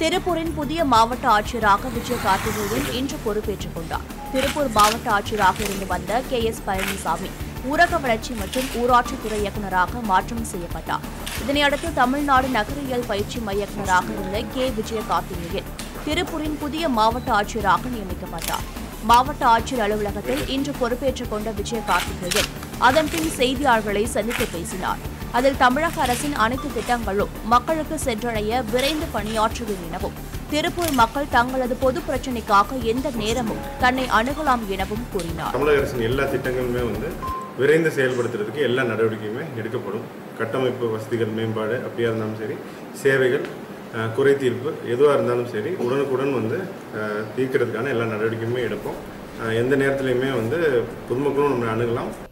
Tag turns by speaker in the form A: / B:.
A: திருப்பூரின் புதிய மாவட்ட ஆட்சியராக விஜய கார்த்திகேயன் இன்று பொறுப்பேற்றுக் கொண்டார் திருப்பூர் மாவட்ட ஆட்சியராக இருந்து வந்த கே எஸ் பழனிசாமி ஊரக வளர்ச்சி மற்றும் ஊராட்சித்துறை இயக்குநராக மாற்றம் செய்யப்பட்டார் இதனையடுத்து தமிழ்நாடு நகரியல் பயிற்சி மைய இயக்குநராக இருந்த கே விஜய கார்த்திகேயன் திருப்பூரின் புதிய மாவட்ட ஆட்சியராக நியமிக்கப்பட்டார் மாவட்ட ஆட்சியர் அலுவலகத்தில் இன்று பொறுப்பேற்றுக் கொண்ட விஜய கார்த்திகேயன் அதன்பின் செய்தியாளர்களை சந்தித்து பேசினார் அதில் தமிழக அரசின் அனைத்து திட்டங்களும் மக்களுக்கு சென்றடைய விரைந்து பணியாற்றுவேன் எனவும் திருப்பூர் மக்கள் தங்களது பொது பிரச்சினைக்காக எந்த நேரமும் தன்னை அணுகலாம் எனவும் கூறினார்
B: தமிழக அரசின் எல்லா திட்டங்களுமே வந்து விரைந்து செயல்படுத்துறதுக்கு எல்லா நடவடிக்கையுமே எடுக்கப்படும் கட்டமைப்பு வசதிகள் மேம்பாடு அப்படியா இருந்தாலும் சரி சேவைகள் அஹ், குறை தீர்ப்பு எதுவாக இருந்தாலும் சரி உடனுக்குடன் வந்து அஹ், தீர்க்கறதுக்கான எல்லா நடவடிக்கையுமே எடுப்போம் அஹ், எந்த நேரத்துலையுமே வந்து பொதுமக்களும் நம்மளை அணுகலாம்